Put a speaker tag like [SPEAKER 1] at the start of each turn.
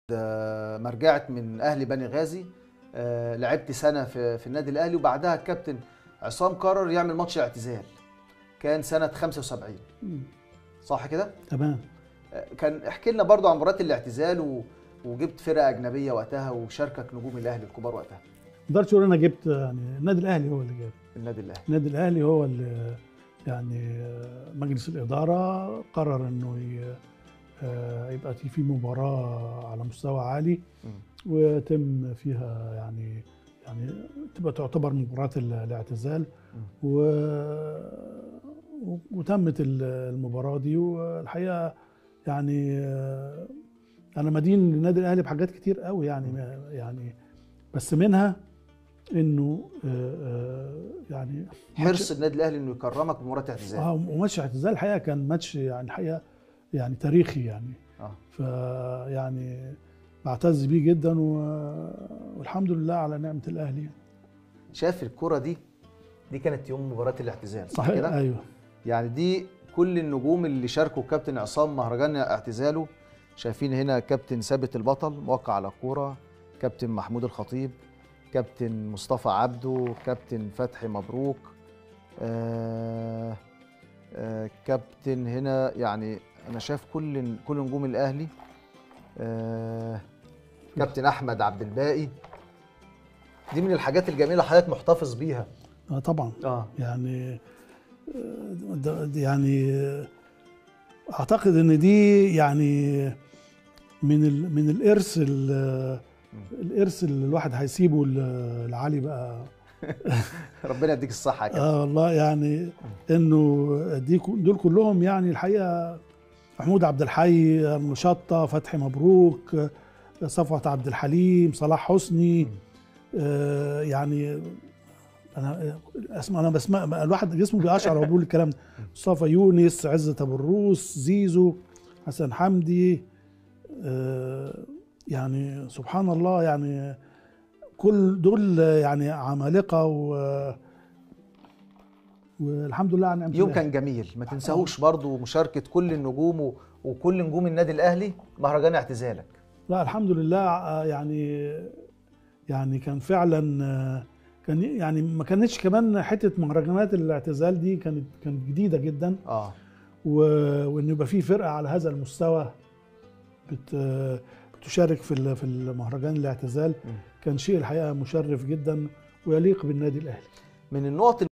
[SPEAKER 1] آه، ما رجعت من اهلي بني غازي آه، لعبت سنه في في النادي الاهلي وبعدها الكابتن عصام قرر يعمل ماتش اعتزال كان سنه 75
[SPEAKER 2] مم.
[SPEAKER 1] صح كده
[SPEAKER 2] تمام
[SPEAKER 1] آه، كان احكي لنا برضو عن مباراه الاعتزال و... وجبت فرقه اجنبيه وقتها وشاركك نجوم الاهلي الكبار وقتها
[SPEAKER 2] ما اقدرش اقول انا جبت يعني النادي الاهلي هو اللي جاب
[SPEAKER 1] النادي الاهلي
[SPEAKER 2] النادي الاهلي هو اللي يعني مجلس الاداره قرر انه ي- آه، يبقى في في مباراه على مستوى عالي
[SPEAKER 1] مم.
[SPEAKER 2] ويتم فيها يعني يعني تبقى تعتبر مباراه ال- الاعتزال و وتمت ال- المباراه دي والحقيقه يعني آه، انا مدين للنادي الاهلي بحاجات كتير قوي يعني ما- يعني بس منها انه آه، آه، يعني
[SPEAKER 1] حرص النادي الاهلي انه يكرمك بمباراه اعتزال
[SPEAKER 2] اه وماتش اعتزال الحقيقه كان ماتش يعني الحقيقه يعني تاريخي يعني
[SPEAKER 1] اه
[SPEAKER 2] فيعني بعتز بيه جدا و- والحمد لله على نعمه الاهلي
[SPEAKER 1] شاف الكره دي دي كانت يوم مباراه الاعتزال صح كده
[SPEAKER 2] ايوه
[SPEAKER 1] يعني دي كل النجوم اللي شاركوا كابتن عصام مهرجان اعتزاله شايفين هنا كابتن ثابت البطل موقع على الكوره كابتن محمود الخطيب كابتن مصطفى عبده كابتن فتحي مبروك آه آه كابتن هنا يعني انا شايف كل كل نجوم الاهلي آه كابتن احمد عبد الباقي دي من الحاجات الجميله اللي حضرتك محتفظ بيها
[SPEAKER 2] آه طبعا
[SPEAKER 1] اه
[SPEAKER 2] يعني آه، ده- ده يعني آه، اعتقد ان دي يعني من ال من الارث ال- الارث اللي الواحد هيسيبه ل- لعلي بقى
[SPEAKER 1] ربنا يديك الصحه يا كابتن
[SPEAKER 2] اه والله يعني انه دي كو- دول كلهم يعني الحقيقه محمود عبد الحي مشطه فتحي مبروك آه، صفوت عبد الحليم صلاح حسني آه يعني انا اسمع انا بسمع الواحد جسمه بيقشعر وهو بيقول الكلام ده مصطفى يونس عزت ابو الروس زيزو حسن حمدي آه يعني سبحان الله يعني كل دول يعني عمالقه و والحمد لله على نعمه
[SPEAKER 1] يوم
[SPEAKER 2] الله.
[SPEAKER 1] كان جميل ما تنساهوش برضو مشاركة كل النجوم و- وكل نجوم النادي الأهلي مهرجان اعتزالك
[SPEAKER 2] لا الحمد لله آه، يعني يعني كان فعلا آه، كان يعني ما كانتش كمان حته مهرجانات الاعتزال دي كانت كانت جديده جدا
[SPEAKER 1] اه
[SPEAKER 2] و- وان يبقى في فرقه على هذا المستوى بت آه، بتشارك في ال- في المهرجان الاعتزال
[SPEAKER 1] مم.
[SPEAKER 2] كان شيء الحقيقه مشرف جدا ويليق بالنادي الاهلي
[SPEAKER 1] من النقط